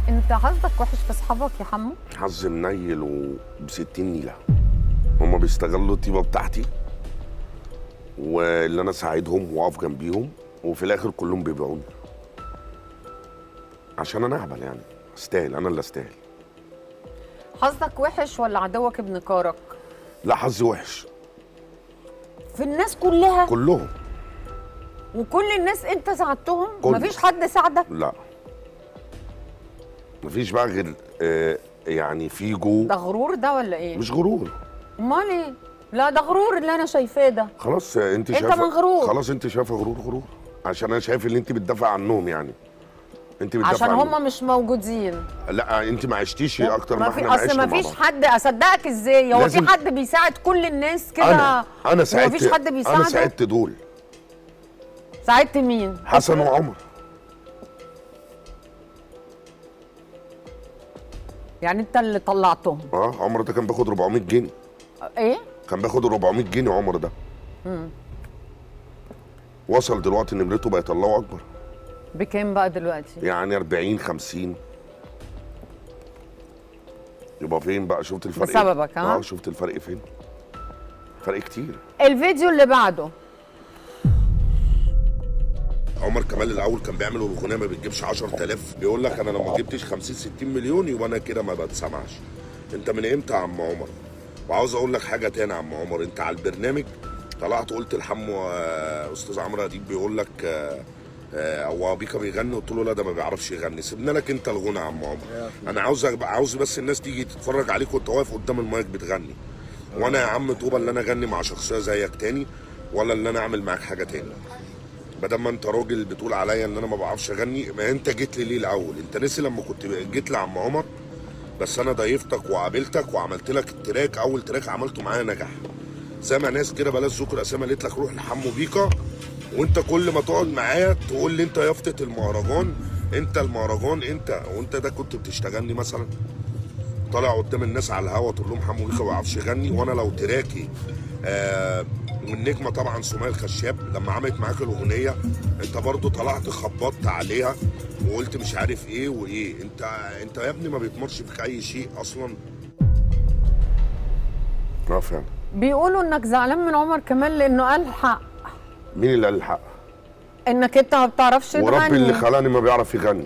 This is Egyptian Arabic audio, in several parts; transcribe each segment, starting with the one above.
انت حظك وحش في اصحابك يا حمو حظ منيل وب 60 نيله هما بيستغلوا الطيبه بتاعتي واللي انا اساعدهم واقف جنبيهم وفي الاخر كلهم بيبيعوني عشان انا اهبل يعني استاهل انا اللي استاهل حظك وحش ولا عدوك ابن كارك لا حظي وحش في الناس كلها كلهم وكل الناس انت ساعدتهم كل- مفيش حد ساعدك لا مفيش بقى غير آه يعني في جو ده غرور ده ولا ايه مش غرور امال ايه لا ده غرور اللي انا شايفاه ده خلاص آه، انت انت شايفه مغرور. خلاص انت شايفه غرور غرور عشان انا شايف ان انت بتدافع عنهم يعني انت بتدافع عشان عنهم. هم مش موجودين لا انت ما عشتيش اكتر ما ما في احنا اصل عشنا ما مع فيش بعض. حد اصدقك ازاي هو في لازم- حد بيساعد كل الناس كده انا انا هو ساعدت مفيش حد انا بيساعدك ساعدت دول ساعدت مين حسن وعمر يعني انت اللي طلعتهم اه عمر ده كان بياخد 400 جنيه ايه كان بياخد 400 جنيه عمر ده وصل دلوقتي نمرته بقت الله اكبر بكام بقى دلوقتي يعني 40 50 يبقى فين بقى شفت الفرق بسببك، ها؟ اه شفت الفرق فين فرق كتير الفيديو اللي بعده عمر كمال الاول كان بيعمل الاغنيه ما بتجيبش 10000 بيقول لك انا لو ما جبتش 50 60 مليون يبقى انا كده ما بتسمعش انت من امتى يا عم عمر وعاوز اقول لك حاجه تاني يا عم عمر انت على البرنامج طلعت قلت لحمو آه، استاذ عمرو اديب بيقول لك آه، آه، هو بيكا بيغني قلت له لا ده ما بيعرفش يغني سيبنا لك انت الغنى يا عم عمر انا عاوز أبقى- عاوز بس الناس تيجي تتفرج عليك وانت واقف قدام المايك بتغني وانا يا عم طوبى اللي انا اغني مع شخصيه زيك تاني ولا اللي انا اعمل معاك حاجه تاني ما دام انت راجل بتقول عليا ان انا ما بعرفش اغني ما انت جيت لي ليه الاول انت نسي لما كنت جيت لعم عمر بس انا ضيفتك وقابلتك وعملت لك التراك اول تراك عملته معايا نجح زي ما ناس كده بلاش ذكر اسامي قالت لك روح لحمو بيكا وانت كل ما تقعد معايا تقول لي انت يافطه المهرجان انت المهرجان انت وانت ده كنت بتشتغلني مثلا طالع قدام الناس على الهوا تقول لهم حمو بيكا ما بيعرفش يغني وانا لو تراكي آه والنجمه طبعا سمية الخشاب لما عملت معاك الاغنيه انت برضو طلعت خبطت عليها وقلت مش عارف ايه وايه انت انت يا ابني ما بيتمرش فيك اي شيء اصلا اه فعلا بيقولوا انك زعلان من عمر كمال لانه قال حق مين اللي قال الحق انك انت ما بتعرفش وربي اللي تغني خلاني ما بيعرف يغني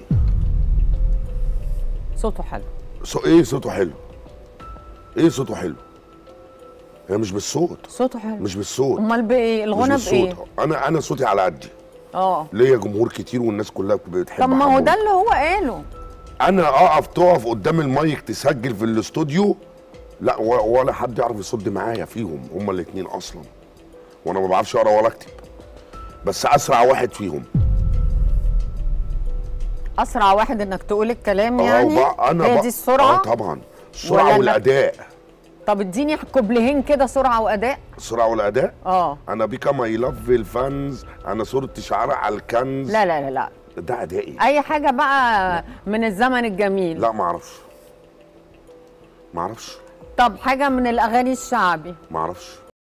صوته حلو صو... ايه صوته حلو ايه صوته حلو هي مش بالصوت صوته حلو مش بالصوت امال بايه مش الغنى بايه بالصوت انا انا صوتي على قدي اه ليا جمهور كتير والناس كلها بتحب طب ما هو حمو. ده اللي هو قاله انا اقف تقف قدام المايك تسجل في الاستوديو لا و- ولا حد يعرف يصد معايا فيهم هما الاثنين اصلا وانا ما بعرفش اقرا ولا اكتب بس اسرع واحد فيهم اسرع واحد انك تقول الكلام آه، يعني وبع- انا هي بق- دي السرعه اه طبعا ولا السرعه إنك- والاداء طب اديني كوبليهين كده سرعه واداء السرعه والاداء اه انا بيكا ماي لاف الفانز انا صورة شعار على الكنز لا لا لا لا ده ادائي اي حاجه بقى من الزمن الجميل لا ما اعرفش ما اعرفش طب حاجه من الاغاني الشعبي ما اعرفش